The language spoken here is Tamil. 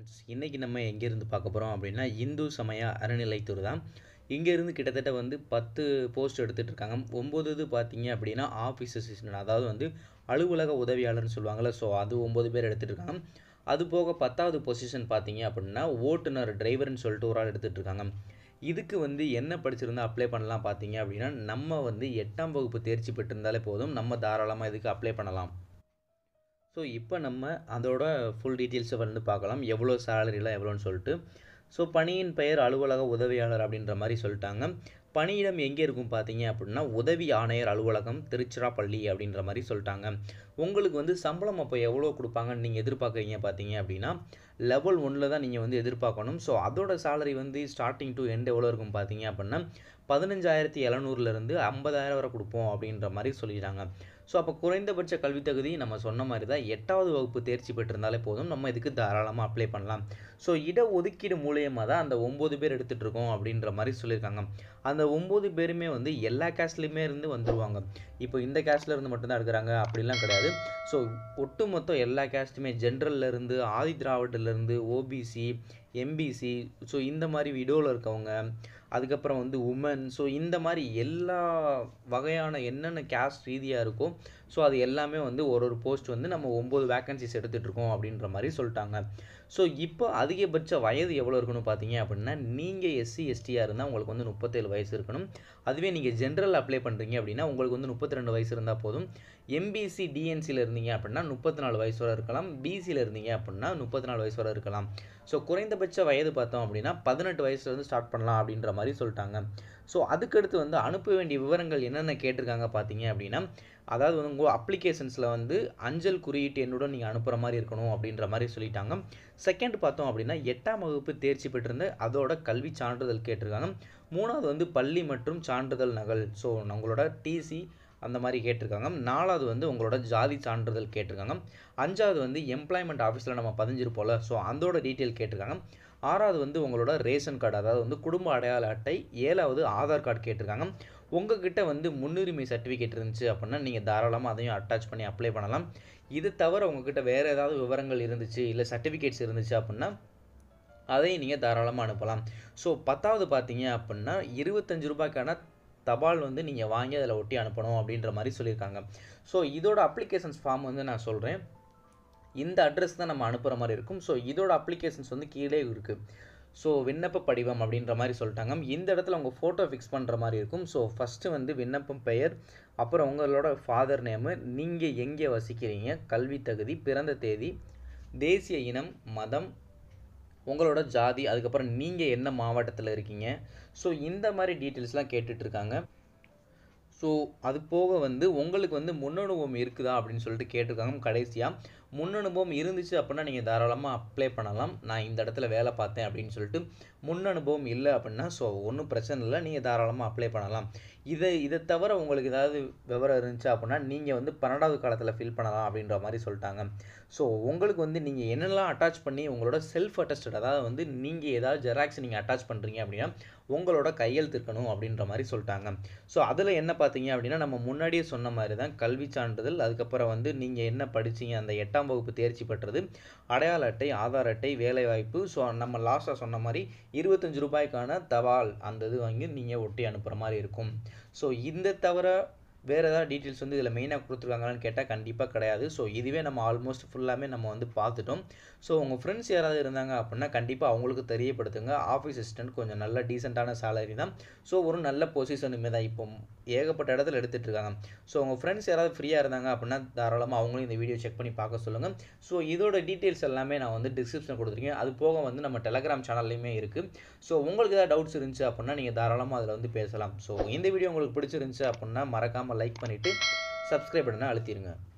ஃப்ரெண்ட்ஸ் இன்றைக்கி நம்ம எங்கேருந்து பார்க்க போகிறோம் அப்படின்னா இந்து சமய அறநிலைத்துறை தான் இங்கேருந்து கிட்டத்தட்ட வந்து பத்து போஸ்ட் எடுத்துகிட்டு இருக்காங்க ஒம்பது இது பார்த்தீங்க அப்படின்னா ஆஃபீஸ் அசிஸ்டன்ட் அதாவது வந்து அலுவலக உதவியாளர்னு சொல்லுவாங்கள்ல ஸோ அது ஒம்பது பேர் எடுத்துகிட்டு இருக்காங்க அது போக பத்தாவது பொசிஷன் பார்த்தீங்க அப்படின்னா ஓட்டுநர் டிரைவர்னு சொல்லிட்டு ஒரு ஆள் எடுத்துகிட்டு இருக்காங்க இதுக்கு வந்து என்ன படிச்சிருந்தா அப்ளை பண்ணலாம் பார்த்தீங்க அப்படின்னா நம்ம வந்து எட்டாம் வகுப்பு தேர்ச்சி பெற்றிருந்தாலே போதும் நம்ம தாராளமாக இதுக்கு அப்ளை பண்ணலாம் ஸோ இப்போ நம்ம அதோட ஃபுல் டீட்டெயில்ஸை வந்து பார்க்கலாம் எவ்வளோ சேலரிலாம் எவ்வளோன்னு சொல்லிட்டு ஸோ பணியின் பெயர் அலுவலக உதவியாளர் அப்படின்ற மாதிரி சொல்லிட்டாங்க பணியிடம் எங்கே இருக்கும் பார்த்தீங்க அப்படின்னா உதவி ஆணையர் அலுவலகம் திருச்சிராப்பள்ளி அப்படின்ற மாதிரி சொல்லிட்டாங்க உங்களுக்கு வந்து சம்பளம் அப்போ எவ்வளோ கொடுப்பாங்கன்னு நீங்கள் எதிர்பார்க்குறீங்க பார்த்தீங்க அப்படின்னா லெவல் ஒன்றில் தான் நீங்கள் வந்து எதிர்பார்க்கணும் ஸோ அதோட சேலரி வந்து ஸ்டார்டிங் டு எண்ட் எவ்வளோ இருக்கும் பார்த்தீங்க அப்படின்னா பதினஞ்சாயிரத்தி எழுநூறுலேருந்து ஐம்பதாயிரம் வரை கொடுப்போம் அப்படின்ற மாதிரி சொல்லிட்டாங்க ஸோ அப்போ குறைந்தபட்ச கல்வி தகுதி நம்ம சொன்ன மாதிரி தான் எட்டாவது வகுப்பு தேர்ச்சி பெற்றிருந்தாலே போதும் நம்ம இதுக்கு தாராளமாக அப்ளை பண்ணலாம் ஸோ இட ஒதுக்கீடு மூலியமாக தான் அந்த ஒம்பது பேர் எடுத்துகிட்டு இருக்கோம் அப்படின்ற மாதிரி சொல்லியிருக்காங்க அந்த ஒம்பது பேருமே வந்து எல்லா கேஸ்ட்லேயுமே இருந்து வந்துடுவாங்க இப்போ இந்த கேஸ்டில் இருந்து மட்டும்தான் எடுக்கிறாங்க அப்படிலாம் கிடையாது ஸோ ஒட்டு மொத்தம் எல்லா கேஸ்ட்டுமே ஜென்ரல்லேருந்து ஆதி திராவிடலேருந்து ஓபிசி எம்பிசி ஸோ இந்த மாதிரி விடோவில் இருக்கவங்க அதுக்கப்புறம் வந்து உமன் ஸோ இந்த மாதிரி எல்லா வகையான என்னென்ன கேஸ்ட் ரீதியாக இருக்கோ ஸோ அது எல்லாமே வந்து ஒரு ஒரு போஸ்ட் வந்து நம்ம ஒம்பது வேக்கன்சிஸ் எடுத்துகிட்ருக்கோம் அப்படின்ற மாதிரி சொல்லிட்டாங்க ஸோ இப்போ அதிகபட்ச வயது எவ்வளோ இருக்கணும் பார்த்தீங்க அப்படின்னா நீங்கள் எஸ்சி எஸ்டியாக இருந்தால் உங்களுக்கு வந்து முப்பத்தேழு வயசு இருக்கணும் அதுவே நீங்கள் ஜென்ரல் அப்ளை பண்ணுறீங்க அப்படின்னா உங்களுக்கு வந்து முப்பத்தி ரெண்டு வயசு இருந்தால் போதும் எம்பிசி டிஎன்சியில் இருந்தீங்க அப்படின்னா முப்பத்தி நாலு வயசு வரை இருக்கலாம் பிசியில் இருந்தீங்க அப்படின்னா முப்பத்தி நாலு வயசு வரை இருக்கலாம் ஸோ குறைந்தபட்ச வயது பார்த்தோம் அப்படின்னா பதினெட்டு வயசுலேருந்து ஸ்டார்ட் பண்ணலாம் அப்படின்ற மாதிரி சொல்லிட்டாங்க ஸோ அதுக்கடுத்து வந்து அனுப்ப வேண்டிய விவரங்கள் என்னென்ன கேட்டிருக்காங்க பார்த்தீங்க அப்படின்னா அதாவது வந்து உங்கள் அப்ளிகேஷன்ஸில் வந்து அஞ்சல் குறியீட்டு என்னுடன் நீங்கள் அனுப்புகிற மாதிரி இருக்கணும் அப்படின்ற மாதிரி சொல்லிட்டாங்க செகண்ட் பார்த்தோம் அப்படின்னா எட்டாம் வகுப்பு தேர்ச்சி பெற்றிருந்த அதோட கல்வி சான்றிதழ் கேட்டிருக்காங்க மூணாவது வந்து பள்ளி மற்றும் சான்றிதழ் நகல் ஸோ உங்களோட டிசி அந்த மாதிரி கேட்டிருக்காங்க நாலாவது வந்து உங்களோட ஜாதி சான்றிதழ் கேட்டிருக்காங்க அஞ்சாவது வந்து எம்ப்ளாய்மெண்ட் ஆஃபீஸில் நம்ம பதிஞ்சிருப்போம்ல ஸோ அதோட டீட்டெயில் கேட்டிருக்காங்க ஆறாவது வந்து உங்களோட ரேஷன் கார்டு அதாவது வந்து குடும்ப அடையாள அட்டை ஏழாவது ஆதார் கார்டு கேட்டிருக்காங்க உங்ககிட்ட வந்து முன்னுரிமை சர்டிஃபிகேட் இருந்துச்சு அப்படின்னா நீங்கள் தாராளமாக அதையும் அட்டாச் பண்ணி அப்ளை பண்ணலாம் இது தவிர உங்ககிட்ட வேறு ஏதாவது விவரங்கள் இருந்துச்சு இல்லை சர்டிஃபிகேட்ஸ் இருந்துச்சு அப்படின்னா அதையும் நீங்கள் தாராளமாக அனுப்பலாம் ஸோ பத்தாவது பார்த்தீங்க அப்படின்னா இருபத்தஞ்சு ரூபாய்க்கான தபால் வந்து நீங்கள் வாங்கி அதில் ஒட்டி அனுப்பணும் அப்படின்ற மாதிரி சொல்லியிருக்காங்க ஸோ இதோட அப்ளிகேஷன்ஸ் ஃபார்ம் வந்து நான் சொல்கிறேன் இந்த அட்ரஸ் தான் நம்ம அனுப்புகிற மாதிரி இருக்கும் ஸோ இதோட அப்ளிகேஷன்ஸ் வந்து கீழே இருக்குது ஸோ விண்ணப்ப படிவம் அப்படின்ற மாதிரி சொல்லிட்டாங்க இந்த இடத்துல உங்கள் ஃபோட்டோ ஃபிக்ஸ் பண்ணுற மாதிரி இருக்கும் ஸோ ஃபஸ்ட்டு வந்து விண்ணப்பம் பெயர் அப்புறம் உங்களோட ஃபாதர் நேமு நீங்கள் எங்கே வசிக்கிறீங்க கல்வி தகுதி பிறந்த தேதி தேசிய இனம் மதம் உங்களோட ஜாதி அதுக்கப்புறம் நீங்கள் என்ன மாவட்டத்தில் இருக்கீங்க ஸோ இந்த மாதிரி டீட்டெயில்ஸ்லாம் கேட்டுட்ருக்காங்க ஸோ அது போக வந்து உங்களுக்கு வந்து முன்னனுபவம் இருக்குதா அப்படின்னு சொல்லிட்டு கேட்டிருக்காங்க கடைசியாக முன்னனுபவம் இருந்துச்சு அப்படின்னா நீங்கள் தாராளமாக அப்ளை பண்ணலாம் நான் இந்த இடத்துல வேலை பார்த்தேன் அப்படின்னு சொல்லிட்டு முன் அனுபவம் இல்லை அப்படின்னா ஸோ ஒன்றும் பிரச்சனை இல்லை நீங்கள் தாராளமாக அப்ளை பண்ணலாம் இதை இதை தவிர உங்களுக்கு ஏதாவது விவரம் இருந்துச்சு அப்படின்னா நீங்கள் வந்து பன்னெண்டாவது காலத்தில் ஃபில் பண்ணலாம் அப்படின்ற மாதிரி சொல்லிட்டாங்க ஸோ உங்களுக்கு வந்து நீங்கள் என்னெல்லாம் அட்டாச் பண்ணி உங்களோட செல்ஃப் அட்டஸ்டட் அதாவது வந்து நீங்கள் ஏதாவது ஜெராக்ஸ் நீங்கள் அட்டாச் பண்ணுறீங்க அப்படின்னா உங்களோட கையெழுத்து இருக்கணும் அப்படின்ற மாதிரி சொல்லிட்டாங்க ஸோ அதில் என்ன பார்த்தீங்க அப்படின்னா நம்ம முன்னாடியே சொன்ன மாதிரி தான் கல்வி சான்றிதழ் அதுக்கப்புறம் வந்து நீங்கள் என்ன படிச்சீங்க அந்த எட்டாம் வகுப்பு தேர்ச்சி பெற்றது அடையாள அட்டை ஆதார் அட்டை வேலைவாய்ப்பு ஸோ நம்ம லாஸ்ட்டாக சொன்ன மாதிரி இருபத்தஞ்சு ரூபாய்க்கான தபால் அந்த இது வாங்கி நீங்கள் ஒட்டி அனுப்புகிற மாதிரி இருக்கும் ஸோ இந்த தவிர வேறு ஏதாவது டீட்டெயில்ஸ் வந்து இதில் மெயினாக கொடுத்துருக்காங்களான்னு கேட்டால் கண்டிப்பாக கிடையாது ஸோ இதுவே நம்ம ஆல்மோஸ்ட் ஃபுல்லாமே நம்ம வந்து பார்த்துட்டோம் ஸோ உங்கள் ஃப்ரெண்ட்ஸ் யாராவது இருந்தாங்க அப்படின்னா கண்டிப்பாக அவங்களுக்கு தெரியப்படுத்துங்க ஆஃபீஸ் அசிஸ்டன்ட் கொஞ்சம் நல்ல டீசெண்டான சேலரி தான் ஸோ ஒரு நல்ல பொசிஷனுமே தான் இப்போ ஏகப்பட்ட இடத்துல எடுத்துகிட்டு இருக்காங்க ஸோ உங்கள் ஃப்ரெண்ட்ஸ் யாராவது ஃப்ரீயாக இருந்தாங்க அப்படின்னா தாராளமாக அவங்களும் இந்த வீடியோ செக் பண்ணி பார்க்க சொல்லுங்கள் ஸோ இதோட டீட்டெயில்ஸ் எல்லாமே நான் வந்து டிஸ்கிரிப்ஷன் கொடுத்துருக்கேன் அது போக வந்து நம்ம டெலகிராம் சேனல்லையுமே இருக்குது ஸோ உங்களுக்கு ஏதாவது டவுட்ஸ் இருந்துச்சு அப்படின்னா நீங்கள் தாராளமாக அதில் வந்து பேசலாம் ஸோ இந்த வீடியோ உங்களுக்கு பிடிச்சிருந்துச்சு அப்படின்னா மறக்காமல் லைக் பண்ணிவிட்டு சப்ஸ்கிரைப் பண்ண அழுத்திடுங்க